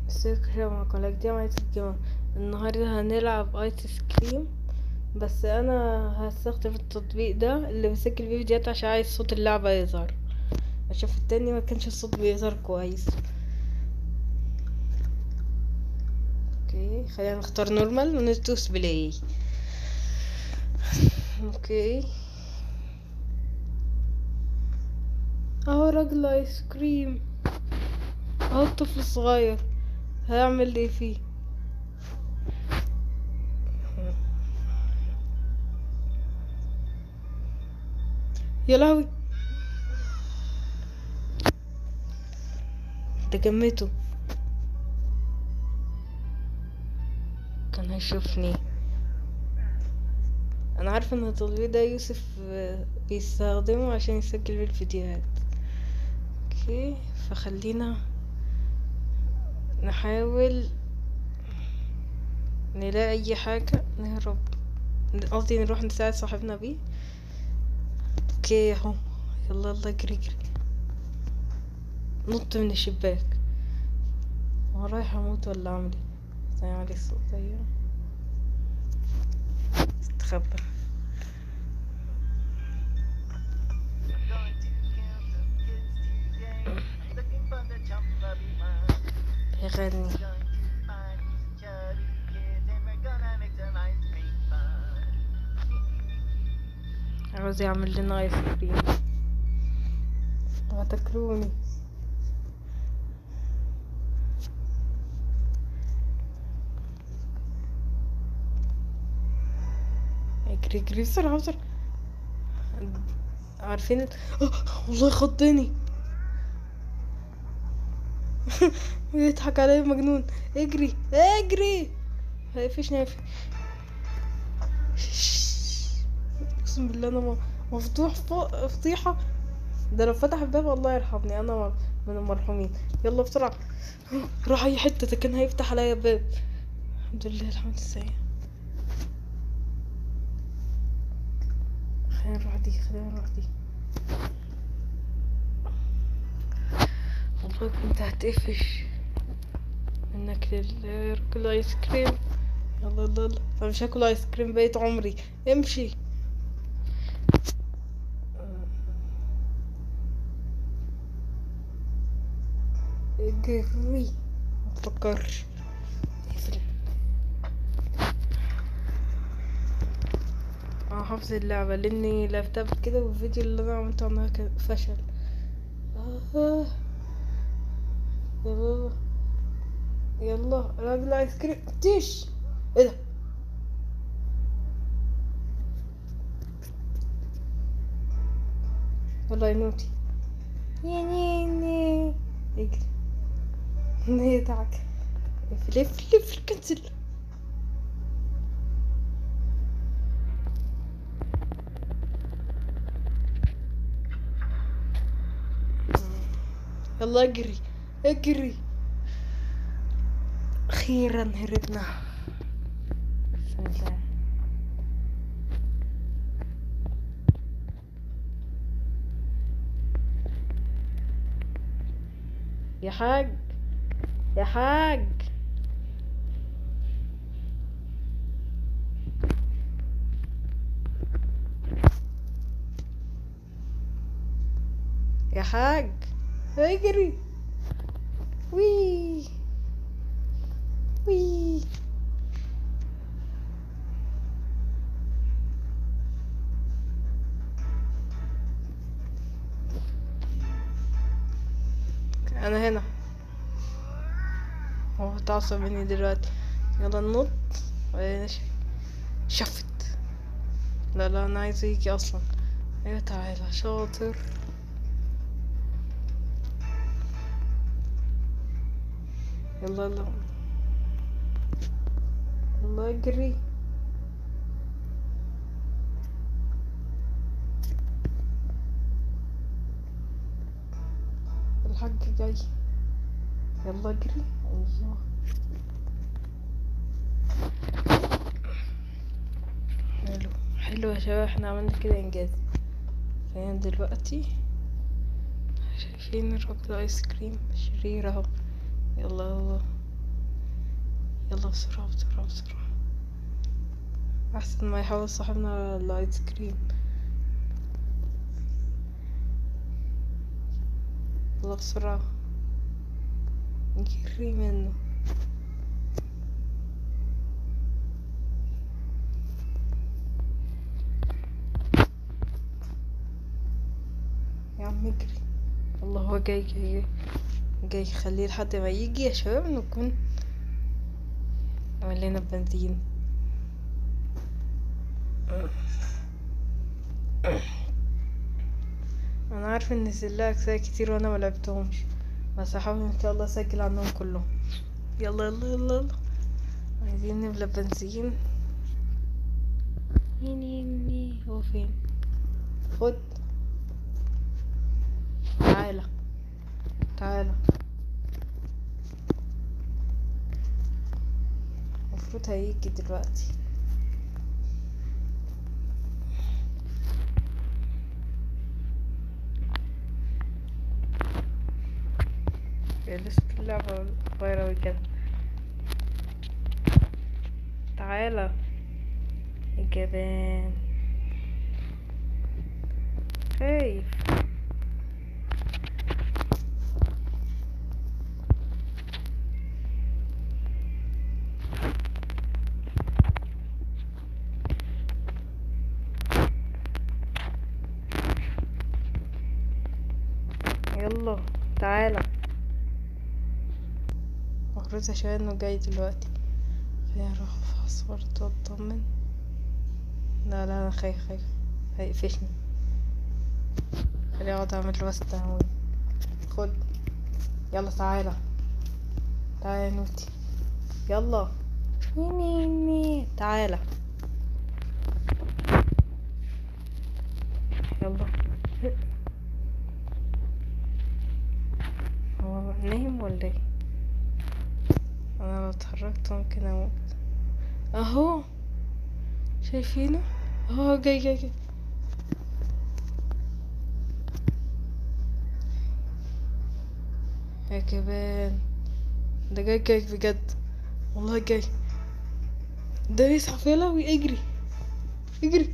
السكرة مع قناة جامعة الجامعة النهاردة هنلعب ايس كريم بس انا هستخدم التطبيق ده اللي بسجل فيه فيديوهات عشان عايز صوت اللعبة يظهر عشان في التاني ما كانش الصوت بيظهر كويس اوكي خلينا نختار نورمال وندوس بلاي اوكي اهو راجل ايس كريم اهو الطفل الصغير هيعمل ايه فيه يا لهوي ده جمته كان هيشوفني انا عارفه ان التطبيق ده يوسف آه، بيستخدمه عشان يسجل بيه الفيديوهات اوكي فخلينا نحاول نلاقي اي حاجة نهرب قصدي نروح نساعد صاحبنا بيه اوكي اهو يلا يلا اجري اجري نط من الشباك هو رايح اموت ولا اعمل ايه ثانية علي الصوت ايوه استخبى بيغني عاوز يعمل لنا ايس كريم هتاكلوني اجري اجري بسرعة بسرعة عارفين ال- آه، والله خضني بيضحك عليا مجنون اجري اجري هيقفشني هيقفشني اقسم بالله انا م- مفضوح فوق فضيحة ده لو فتح الباب الله يرحمني انا من المرحومين يلا بسرعة روح اي حتة ده كان هيفتح عليا باب الحمد لله الحمد لله خلينا نروح دي خلينا نروح دي والله كنت هتقفش منك للراجل ايس كريم يلا يلا يلا انا مش هاكل ايس كريم بقيت عمري امشي اجري متفكرش اقفل. انا حافظ اللعبة لاني لعبتها قبل كده والفيديو اللي انا عملته عنها كان فشل آه. يا بابا يلا راجل ايس كريم تيش ايه ده يلا يا نوتي يا نيني اجري نيتعك اقفل اقفل اقفل كنسل يلا اجري اجري اخيرا هربنا بسم الله يا حاج يا حاج يا حاج اجري وي وي انا هنا هو اتعصب مني دلوقتي يلا ننط وبعدين نش- شفت لا لا انا عايز يجي اصلا ايوه تعالى شاطر يلا يلا يلا اجري الحاج جاي يلا اجري ايوه حلو حلو يا شباب احنا عملنا كده انجاز خلينا دلوقتي شايفين الراجل ايس كريم شرير اهو يلا هو يلا بسرعة بسرعة بسرعة أحسن ما يحاول صاحبنا على الآيس كريم يلا بسرعة نجري منه يا عم اجري الله هو جاي جاي جاي جاي خليه لحد ما يجي يا شباب نكون عملنا بنزين انا عارف ان نزل اجزاء كتير وانا ما لعبتهمش بس هحاول ان شاء الله اسجل عنهم كلهم يلا يلا يلا يلا عايزين نملى بنزين يني يني هو فين خد تعالى تعالى المفروض هيجي دلوقتي هي لسه اللعبة صغيرة أوي كده تعالى يا جبان خايف يلا تعالى مفروض عشان انه جاي دلوقتي خليني اروح افحص برضه واطمن لا لا انا خايف خايف هيقفشني خليني اقعد اعمل له بس تهوي خد يلا تعالى تعالى يا نوتي يلا ني ني تعالى يلا هو نايم ولا ايه انا لو اتحركت ممكن اموت اهو شايفينه اهو جاي جاي جاي يا كمان ده جاي جاي بجد والله جاي ده يسحب يا لهوي اجري اجري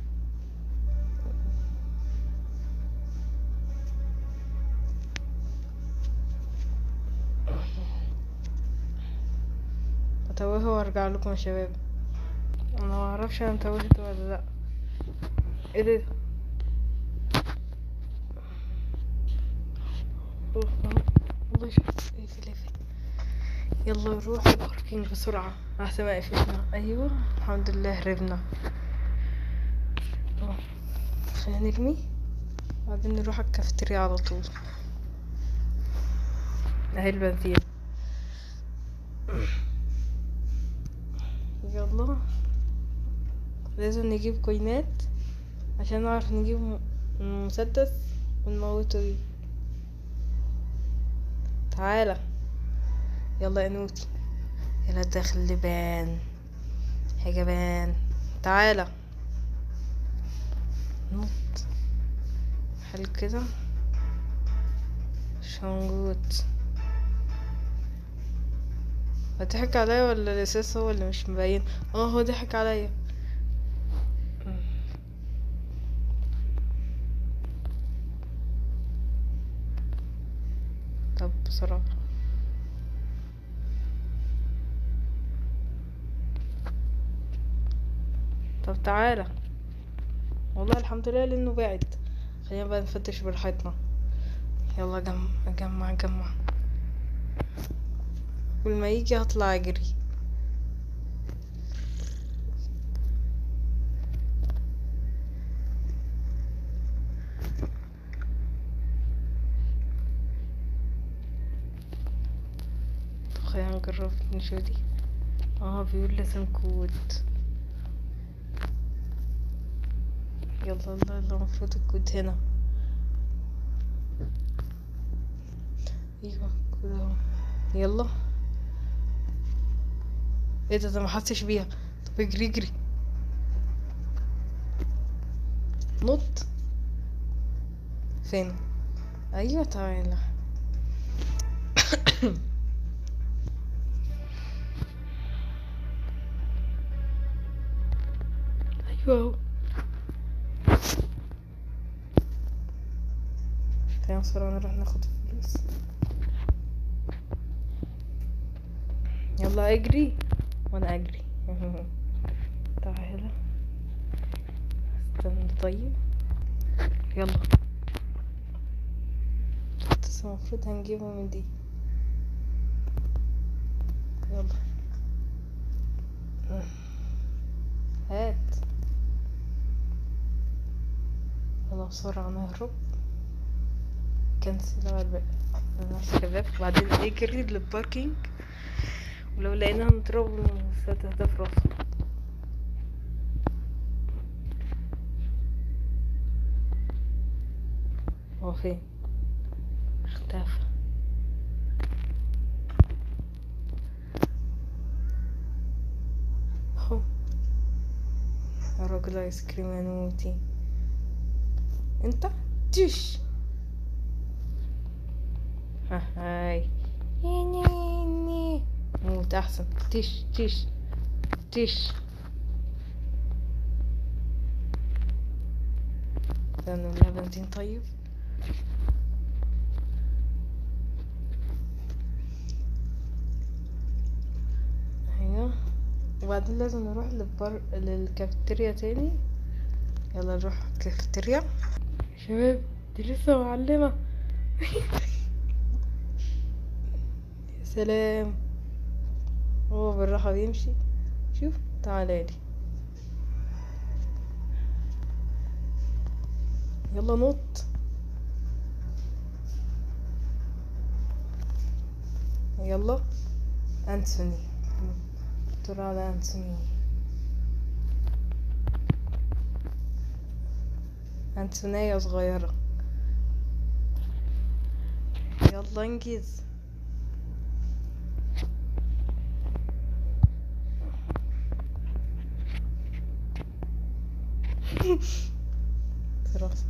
اتوهه وارجع لكم يا شباب انا ما اعرفش انا توهت ولا لا ايه ده أوه، أوه، الله يشوف اقفل اقفل يلا نروح الباركينج بسرعة احسن ما قفشنا ايوه الحمد لله هربنا أوه، خلينا نرمي بعدين نروح الكافيتيريا على طول اهي البنزين يلا لازم نجيب كوينات عشان نعرف نجيب م- مسدس ونموته بيه تعالى يلا يا نوتي يلا داخل لبان يا جبان تعالى نط حلو كده شنجوت هتضحك عليا ولا الاساس هو اللي مش مبين اه هو ضحك عليا طب بسرعة طب تعالى والله الحمد لله لانه بعد خلينا بقى نفتش براحتنا يلا جمع جمع جمع كل ما يجي هطلع اجري طب خلينا نجرب نشوف دي اه بيقول لازم كود يلا يلا يلا المفروض الكود هنا ايوه كود اهو يلا ايه ده ده ما حسش بيها طب اجري اجري نط فين ايوه تعالى اهو تعالى بسرعة نروح ناخد فلوس يلا اجري وانا اجري تعالى استنى طيب يلا بس المفروض هنجيبه من دي يلا هات يلا بسرعة نهرب كنسل على الباقي يلا يا شباب وبعدين اجري للباركينج ولو لقيناها نضربه هتهدف راسه هو فين اختفى اهو يا راجل ايس كريم يا نوتي انت تش ها هاي موت احسن تش تش تش استنى نعملها بنزين طيب ايوه وبعدين لازم نروح للبر للكافيتيريا تاني يلا نروح الكافيتيريا شباب دي لسه معلمة يا سلام هو بالراحة بيمشي شوف تعالى لي يلا نط يلا أنتوني دور على أنتوني أنتونية صغيرة يلا انجز دراسة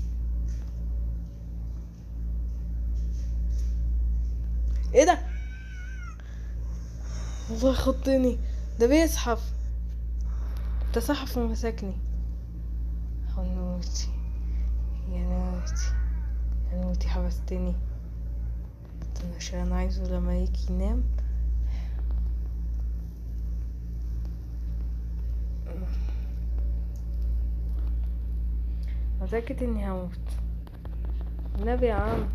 ايه ده والله خضني ده بيزحف ده زحف ومسكني نوتي يا نوتي يا نوتي حبستني استنى عشان انا عايزه لما يجي ينام متأكد اني هموت النبي يا عم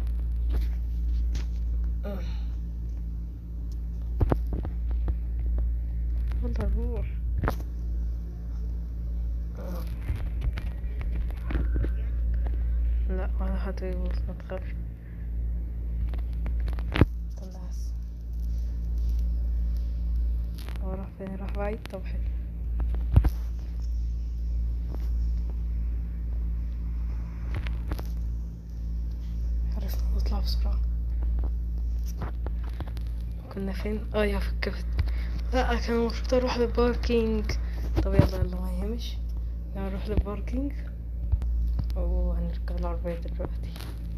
يلا روح لا ولا حد يبوظ ما تخافش استنى بس هو راح فين راح بعيد طب حلو عرفنا نطلع بسرعة كنا فين اه يا في الكافيت لا كان المفروض اروح للباركينج طب يلا يلا ما يهمش يلا نروح للباركينج وهنركب العربية دلوقتي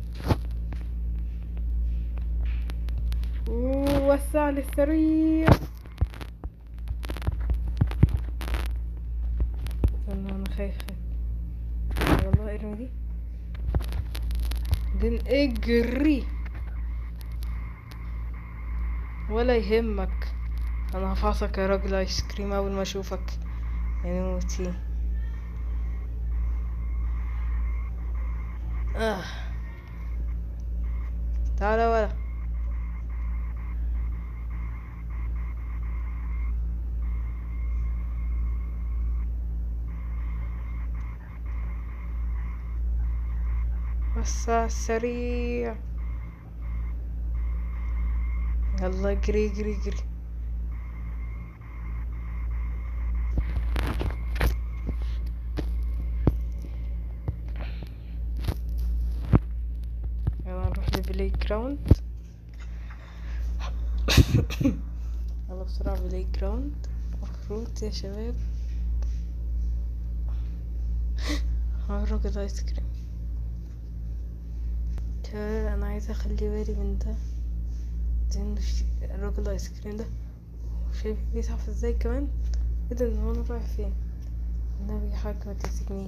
وسع لي السريع استنى انا خايف خايف والله ارمي دي بعدين اجري ولا يهمك انا هفعصك يا راجل ايس كريم اول ما اشوفك يا نوتي آه. تعالى ولا وسع سريع يلا اجري اجري اجري يلا نروح لبلاي جراوند يلا بسرعة بلاي جراوند مفروض يا شباب ها الراجل ايس كريم شباب انا عايزة اخلي بالي من ده لان الراجل ايس كريم ده شايف بيزحف ازاي كمان ايه ده هو انا رايح فين النبي حاجة ما تمسكنيش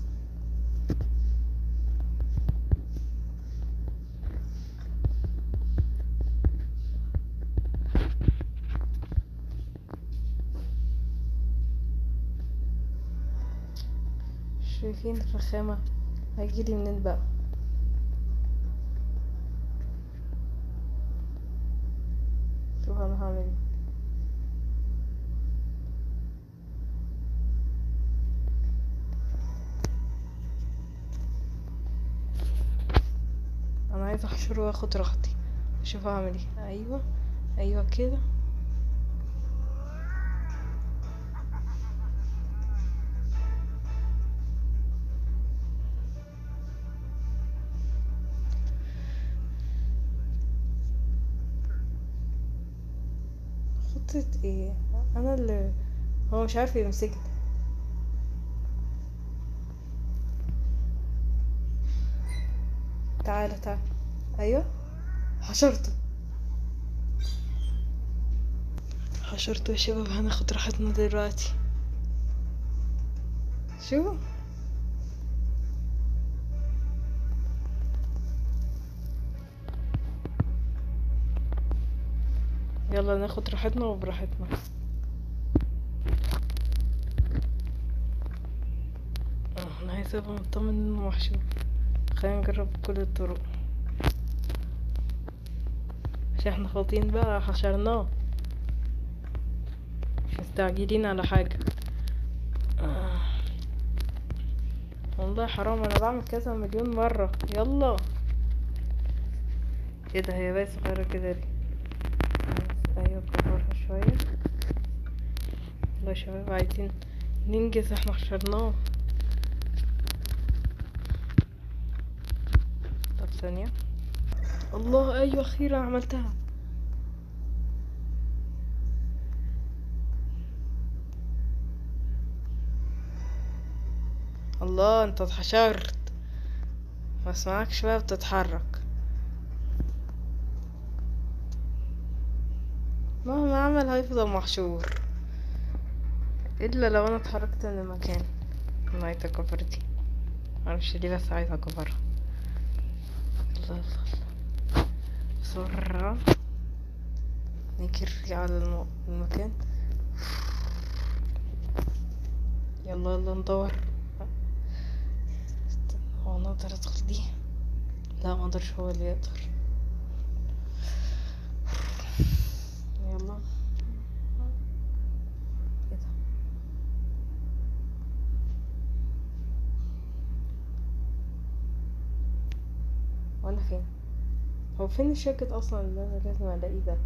شايفين الرخامة هيجيلي منين بقى شوف انا هعمل ايه انا عايزه احشره واخد راحتي اشوف هعمل ايه ايوه ايوه كده خطة ايه انا اللي هو مش عارف يمسكني تعالى تعالى ايوه حشرته حشرته يا شباب هناخد راحتنا دلوقتي شو يلا ناخد راحتنا وبراحتنا آه، انا عايزة ابقى مطمن انه محشور خلينا نجرب كل الطرق عشان احنا خاطين بقى حشرناه مش مستعجلين على حاجة آه. والله حرام انا بعمل كذا مليون مرة يلا ايه ده هي بقى صغيرة كده ليه ايوه كبرها شوية والله يا شباب عايزين ننجز احنا حشرناه طب ثانية الله ايوه اخيرا عملتها الله انت اتحشرت ما اسمعكش بقى بتتحرك مهما عمل هيفضل محشور الا لو انا اتحركت من المكان انا عايزه اكبر دي معرفش ليه بس عايزه اكبرها الله الله الله بسرعة نجري على الم- المكان يلا يلا ندور استنى هو انا اقدر ادخل دي لا ما اقدرش هو اللي يقدر يلا ايه ده وانا فين هو فين الشاكيت اصلا اللي انا لازم الاقيه ده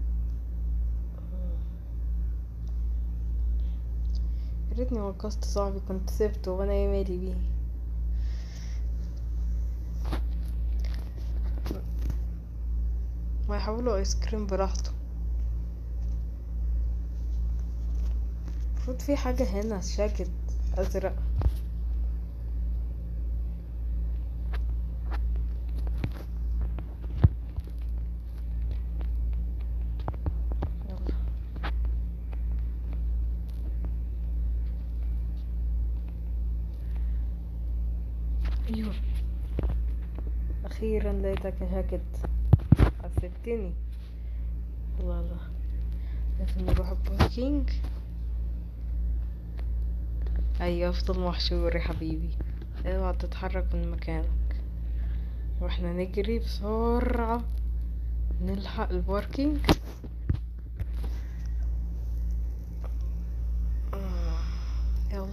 يا ريتني وقصت صاحبي كنت سبته وانا ايه مالي بيه ما يحولوا ايس كريم براحته المفروض في حاجة هنا شاكيت ازرق يلا ايوه اخيرا لقيتك يا شاكيت حسبتني الله الله لازم نروح الباركينج ايوه افضل محشور يا حبيبي اوعى تتحرك من مكانك واحنا نجري بسرعة نلحق الباركينج آه، يلا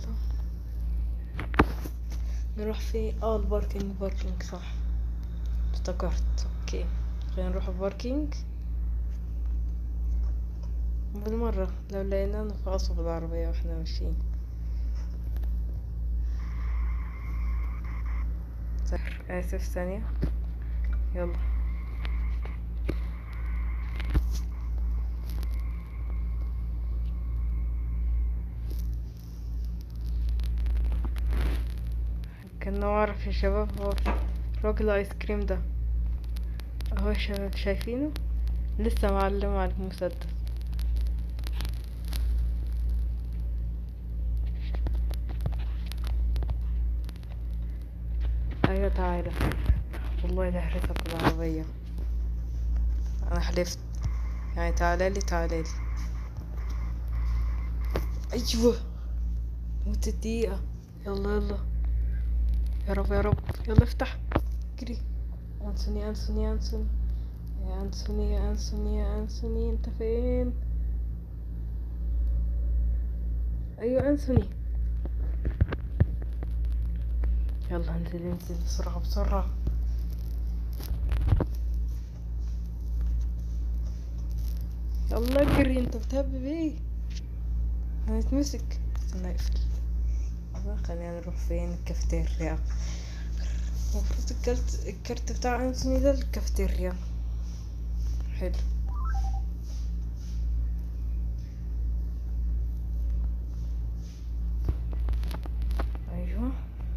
نروح في اه الباركينج باركينج صح افتكرت اوكي خلينا نروح الباركينج بالمرة لو لقينا نفقصه بالعربية واحنا ماشيين صفر آسف ثانية يلا كنا أعرف يا شباب هو راجل آيس كريم ده اهو يا شباب شايفينه لسه معلم على المسدس ايوه تعالى والله لا احرسك بالعربية انا حلفت يعني تعالى لي تعالى لي ايوه موت الدقيقة يلا يلا يا رب يا رب يلا افتح اجري انسوني انسوني انسوني يا انسوني يا انسوني يا انسوني انت فين ايوه انسوني يلا انزل انزل بسرعة بسرعة يلا اجري انت بتهبب ايه هنتمسك استنى اقفل يلا خلينا نروح فين الكافيتيريا المفروض الكارت الكارت بتاع انسوني ده الكافيتيريا حلو ايوه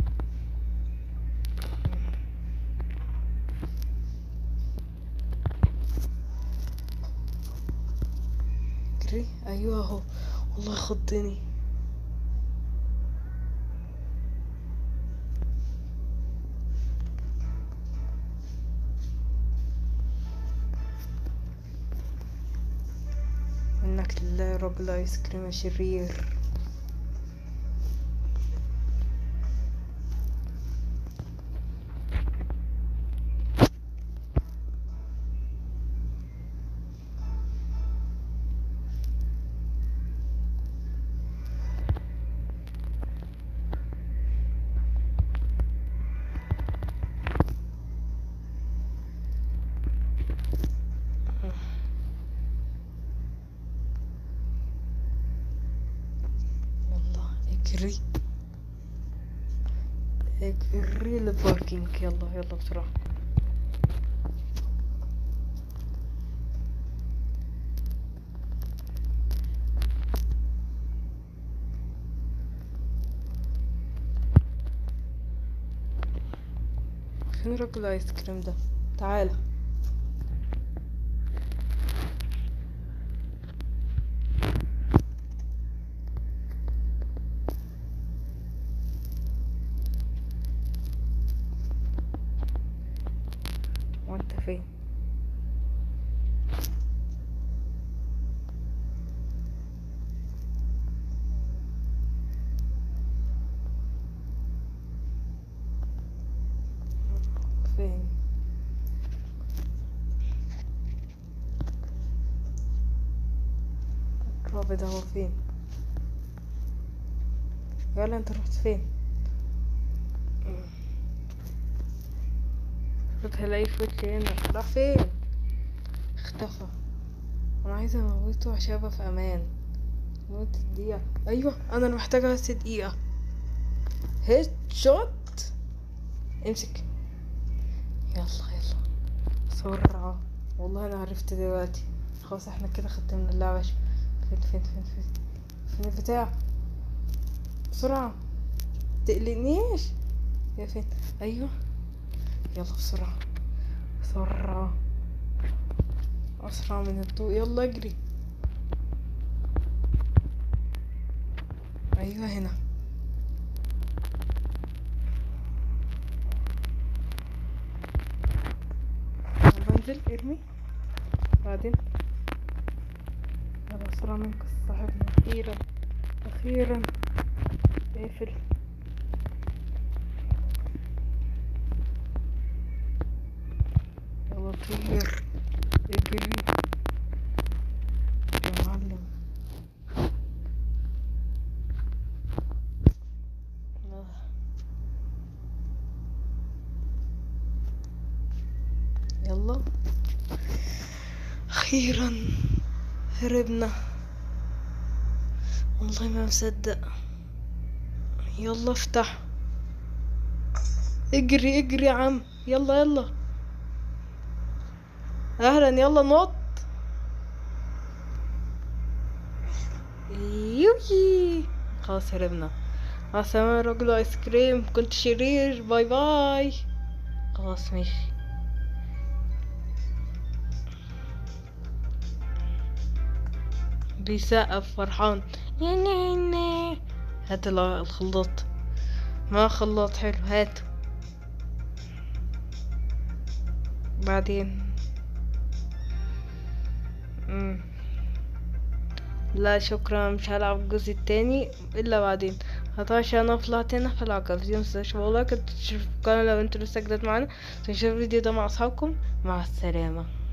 جري ايوه اهو والله خضني منك لله يا راجل ايس كريم يا شرير يلا اجري اجري للباركينج يلا يلا بسرعة فين راجل الايس كريم ده تعالى وانت فين فين الرابع ده هو فين يلا انت رحت فين المفروض هلاقيه في وشي هنا راح فين اختفى انا عايزه اموته عشان ابقى في امان موت الدقيقه ايوه انا اللي محتاجه بس دقيقه هيد شوت امسك يلا يلا بسرعه والله انا عرفت دلوقتي خلاص احنا كده ختمنا اللعبه فين فين فين فين فين البتاع بسرعه تقلقنيش يا فين ايوه يلا بسرعة بسرعة أسرع من الضوء يلا اجري أيوة هنا بنزل ارمي بعدين يلا أسرع منك صاحبنا أخيرا أخيرا اقفل يلا طير اجري يا معلم آه. يلا اخيرا هربنا والله ما مصدق يلا افتح اجري اجري يا عم يلا يلا اهلا يلا نط يوي خلاص هربنا مع السلامة يا راجل ايس كريم كنت شرير باي باي خلاص ماشي بيسقف فرحان يا نانا هات ال- الخلاط ما خلاط حلو هات بعدين مم. لا شكرا مش هلعب الجزء التاني الا بعدين هطلعش انا اطلع تاني في العقل فيديو متنسوش والله كنت تشوفوا القناة لو انتوا لسه جداد معانا تنشروا الفيديو ده مع اصحابكم مع السلامة